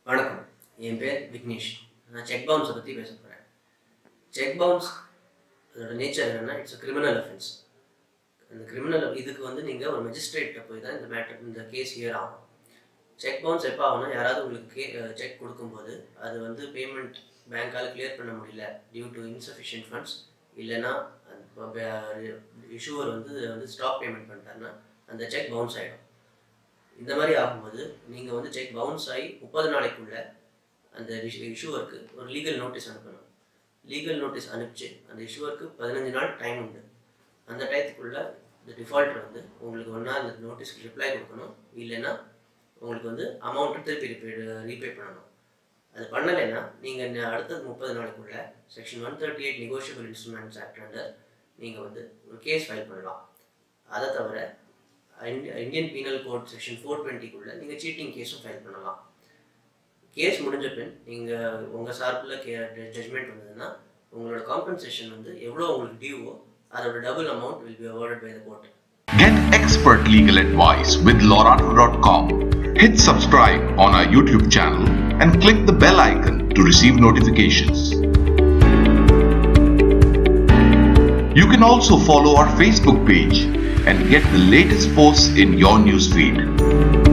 வணக்கம் என் பேர் விக்னேஷ் நான் செக் பவுன்ஸை பற்றி பேச போகிறேன் செக் பவுன்ஸ் அதோட நேச்சர் என்னென்னா இட்ஸ் கிரிமினல் அஃபென்ஸ் அந்த கிரிமினல் இதுக்கு வந்து நீங்கள் ஒரு மெஜிஸ்ட்ரேட்டை போய் தான் இந்த மேட்டர் இந்த கேஸ் ஹியர் ஆகும் செக் பவுன்ஸ் எப்போ ஆகும்னா யாராவது உங்களுக்கு கே செக் கொடுக்கும்போது அது வந்து பேமெண்ட் பேங்க்கால் கிளியர் பண்ண முடியல டியூ டு இன்சஃபிஷியன்ட் ஃபண்ட்ஸ் இல்லைன்னா இஷ்யூவர் வந்து வந்து ஸ்டாப் பேமெண்ட் பண்ணிட்டாருன்னா அந்த செக் பவுன்ஸ் ஆகிடும் இந்த மாதிரி ஆகும்போது நீங்கள் வந்து செக் பவுன்ஸ் ஆகி முப்பது நாளைக்குள்ள அந்த இஷ்யூவருக்கு ஒரு லீகல் நோட்டீஸ் அனுப்பணும் லீகல் நோட்டீஸ் அனுப்பிச்சு அந்த இஷ்யூவருக்கு பதினஞ்சு நாள் டைம் உண்டு அந்த டயத்துக்குள்ள இந்த டிஃபால்ட்டர் வந்து உங்களுக்கு ஒன்றா அந்த நோட்டீஸ்க்கு ரிப்ளை கொடுக்கணும் இல்லைன்னா உங்களுக்கு வந்து அமௌண்ட்டு திருப்பி ரீபே ரீபே பண்ணணும் அது பண்ணலைன்னா நீங்கள் அடுத்தது முப்பது நாளுக்குள்ள section one thirty eight negotiable instruments act under நீங்கள் வந்து ஒரு கேஸ் ஃபைல் பண்ணலாம் அதை தவிர இந்தி- Indian penal code section four டுவெண்ட்டிக்குள்ளே நீங்கள் சீட்டிங் கேஸும் ஃபைல் பண்ணலாம் கேஸ் முடிஞ்ச பின் நீங்கள் உங்கள் சார்பில் கே ஜட்மெண்ட் வந்ததுன்னா உங்களோட காம்பன்சேஷன் வந்து எவ்வளோ உங்களுக்கு டியூவோ அதோட double amount will be awarded by the court Get expert legal advice with Lorado.com. Hit subscribe on our YouTube channel and click the bell icon to receive notifications. You can also follow our Facebook page and get the latest posts in your newsfeed.